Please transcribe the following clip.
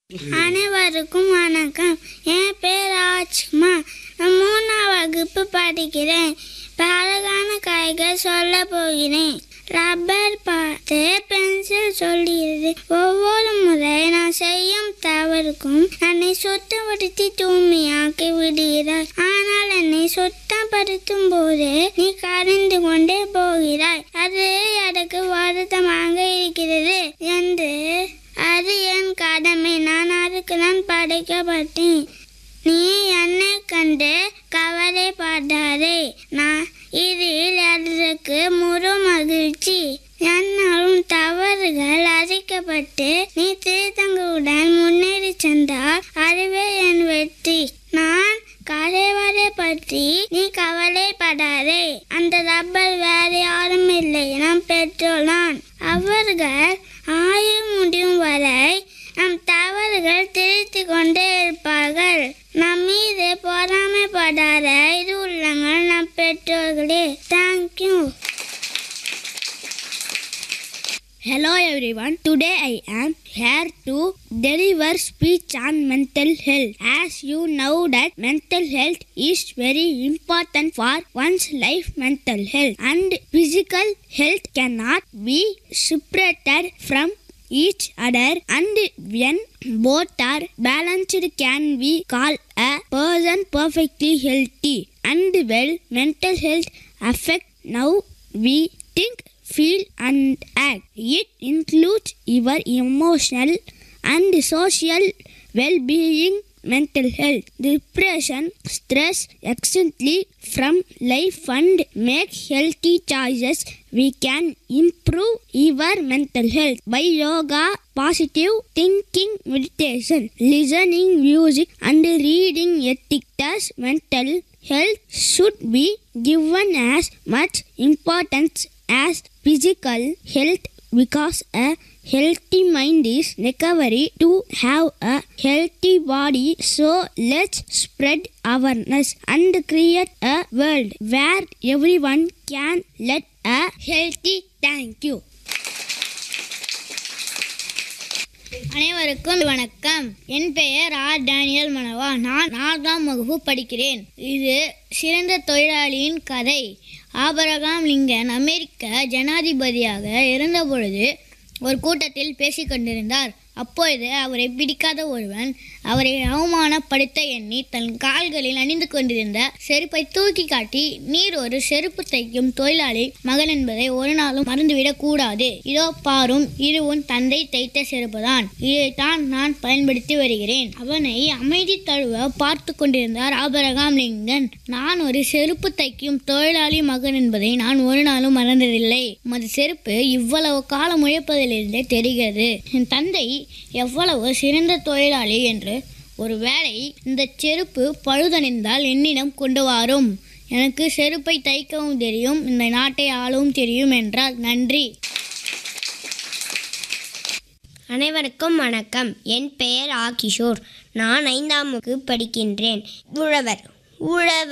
அனைவருக்கும் வணக்கம் என் பேர் ஆச்சுமா நான் மூணாம் வகுப்பு படிக்கிறேன் இப்ப அழகான காய்கள் சொல்ல போகிறேன் ரப்பர் பார்த்து பென்சில் சொல்கிறது ஒவ்வொரு முறை நான் செய்யும் தவறுக்கும் என்னை சுத்தப்படுத்தி தூய்மையாக்கி விடுகிறாய் ஆனால் என்னை சுத்தப்படுத்தும் போது நீ கரைந்து கொண்டே போகிறாய் அது எனக்கு வருத்தமாக இருக்கிறது என்று அது என் கடமை நான் அதுக்கு நான் படைக்கப்பட்டேன் நீ என்னை கண்டு கவலைப்படாதே நான் இதில் எனக்கு முழு மகிழ்ச்சி என்னாலும் தவறுகள் அழைக்கப்பட்டு நீ திருத்தங்களுடன் முன்னேறி சென்றால் அதுவே என் வெற்றி நான் கரைவரை பற்றி நீ கவலைப்படாதே அந்த ரப்பர் வேற யாரும் இல்லை நம் பெற்றோர் நான் அவர்கள் ஆயுள் முடியும் வரை நம் தவறுகள் திருத்தி கொண்டே இருப்பார்கள் நம் மீது பொறாமைப்படாத இது உள்ளங்கள் நம் பெற்றோர்களே thank you Hello everyone. Today I am here to deliver speech on mental health. As you know that mental health is very important for one's life. Mental health and physical health cannot be separated from each other and when both are balanced can we call a person perfectly healthy and well mental health affect now we think feel and act it includes your emotional and social well-being mental health depression stress accidentally from life and make healthy choices we can improve your mental health by yoga positive thinking meditation listening music and reading ethics mental health should be given as much importance as physical health because a healthy mind is necessary to have a healthy body so let's spread awareness and create a world where everyone can lead a healthy thank you அனைவருக்கும் வணக்கம் என் பெயர் R Daniel மனவா நான் நான்காம் வகுப்பு படிக்கிறேன் இது சிறந்த தொழிலாளியின் கதை ஆபரகாம் லிங்கன் அமெரிக்க ஜனாதிபதியாக இருந்தபொழுது ஒரு கூட்டத்தில் பேசிக் கொண்டிருந்தார் அப்பொழுது அவரை பிடிக்காத ஒருவன் அவரை அவமானப்படுத்த எண்ணி தன் கால்களில் அணிந்து கொண்டிருந்த செருப்பை தூக்கி காட்டி நீர் ஒரு செருப்பு தைக்கும் தொழிலாளி மகன் என்பதை ஒரு நாளும் மறந்துவிடக் கூடாது இதோ பாரும் இது உன் தந்தை தைத்த செருப்புதான் இதைத்தான் நான் பயன்படுத்தி வருகிறேன் அவனை அமைதி தழுவ பார்த்து கொண்டிருந்தார் ஆபரகாம் லிங்கன் நான் ஒரு செருப்பு தைக்கும் தொழிலாளி மகன் என்பதை நான் ஒரு நாளும் மறந்ததில்லை உமது செருப்பு இவ்வளவு காலம் உழைப்பதிலிருந்தே தெரிகிறது என் தந்தை எவ்வளவு சிறந்த தொழிலாளி என்று ஒருவேளை இந்த செருப்பு பழுதணிந்தால் என்னிடம் கொண்டு வாரும் எனக்கு செருப்பை தைக்கவும் தெரியும் இந்த நாட்டை ஆளவும் தெரியும் என்றால் நன்றி அனைவருக்கும் வணக்கம் என் பெயர் ஆ கிஷோர் நான் ஐந்தாம் வகுப்பு படிக்கின்றேன் உழவர் உழவர்